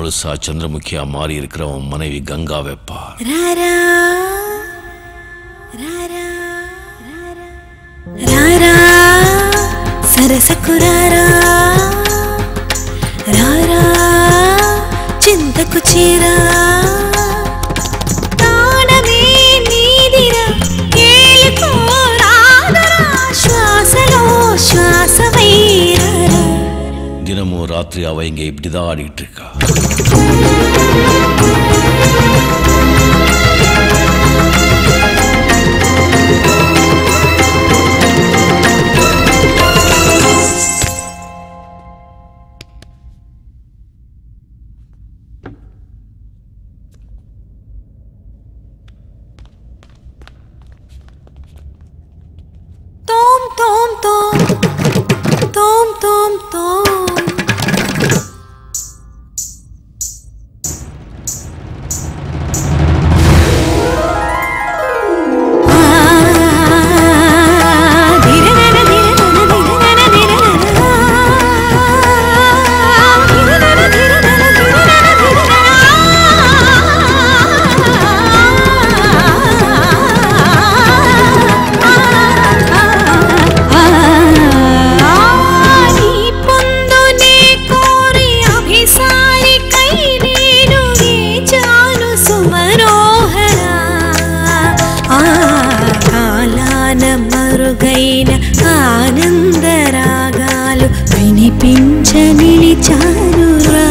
முழுசா சந்திரமுகியா மாறி இருக்கிற உன் மனைவி கங்கா வெப்பா రారా రారా రారా సరసకు రారా రారా చింతకు చీరా తాళమే నీదిరా ఏలుకో రాదరా శ్వాసలో శ్వాసమైరారా தினமும் ராத்திரி அவ இங்க இப்படிதான் ஆடிட்டு இருக்கா తోం తోం తోం తోం తోం తోం ఆ దిరనన దిరనన దిరనన దిరనన దిరనన దిరనన దిరనన నీ పొందునే కోరి అభిసారికై నేను వేచాను సుమనోహర ఆ కాలాన మరుగైన ఆనందరాగాలు వినిపించ నిలిచానురా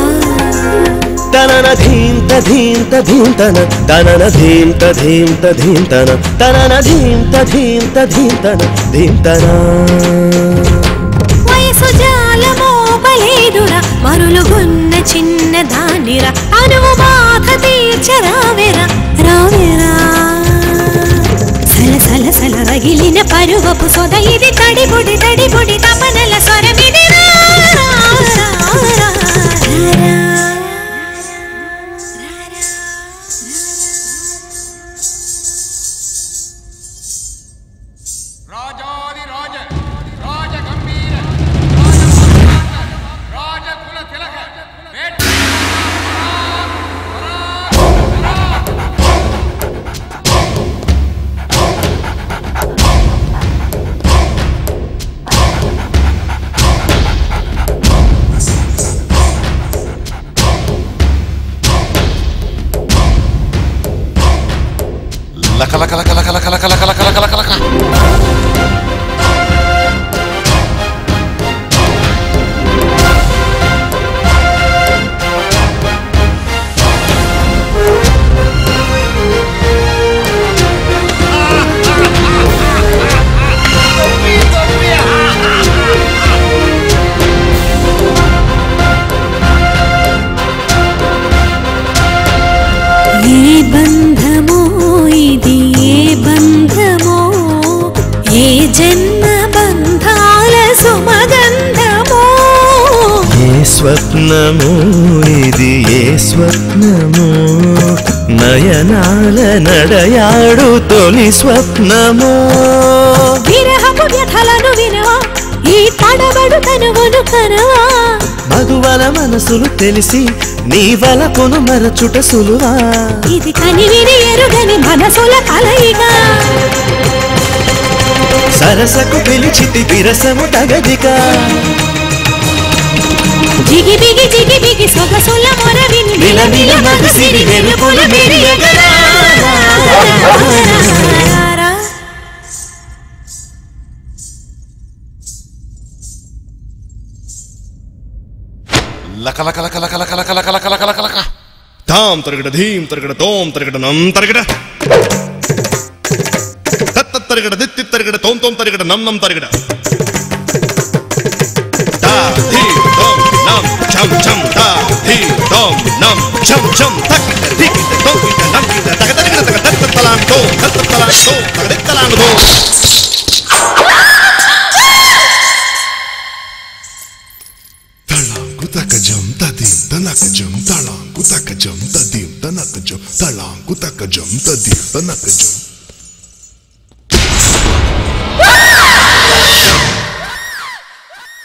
తనన ధీంత ధీంత ధీంతన తనన ధీంత ధీంత ధీంతన తనన ధీంత ధీంత ధీంతన ధీంతన వయసు జాలమోపలేదురా మరులుగున్న చిన్న దానిరా అనువు బాధ తీర్చరావెరా రావెరా సల సల సల రగిలిన పరువపు సొద ఇది తడిబుడి తడిబుడి తపనల స్వరమిది రా, రా, రా, రా, రా, రా. రాజాది రాజ రాజ గంభీర రాజ కుల తిలక వేట లక లక లక లక లక లక లక లక లక లక లక ఏ బంధమో ఇది ఏ బంధమో ఏ జన్మ బంధాల సుమగంధమో ఏ స్వప్నము ఇది ఏ స్వప్నము నయనాల నడయాడు తొలి స్వప్నము విరహపు వ్యథలను వినవా ఈ తడబడు తనువును కనవా మగువల మనసులు తెలిసి నీ వలపును మరచుట సులువా ఇది కనివిని ఎరుగని మనసుల కలయిగా సరసకు పిలిచితి విరసము తగదిగా జిగి బిగి జిగి బిగి సొగసుల మొరవిని విలవిల మగసిరి వెలుగుల మెరియగరా. లక లక లక లక లక లక లక లక లక లక లక తాం తరగడ ధీం తరగడ తోం తరగడ నం తరగడ తత్త తరగడ దిత్తి తరగడ తోం తోం తరగడ నం నం తరగడ తా ధీం తోం నం ఛం ఛం తా ధీం తోం నం ఛం ఛం తక్కిట దిక్కిట తోకిట నక్కిట తగ తరగడ తగ తత్త తలాంగ్ తో తత్త తలాంగ్ తో తగ తలాంగ్ తో తళాంకు తకజం తదిం తనకజం తళాంకు తకజం తదిం తనకజం తళాంకు తకజం తదిం తనకజం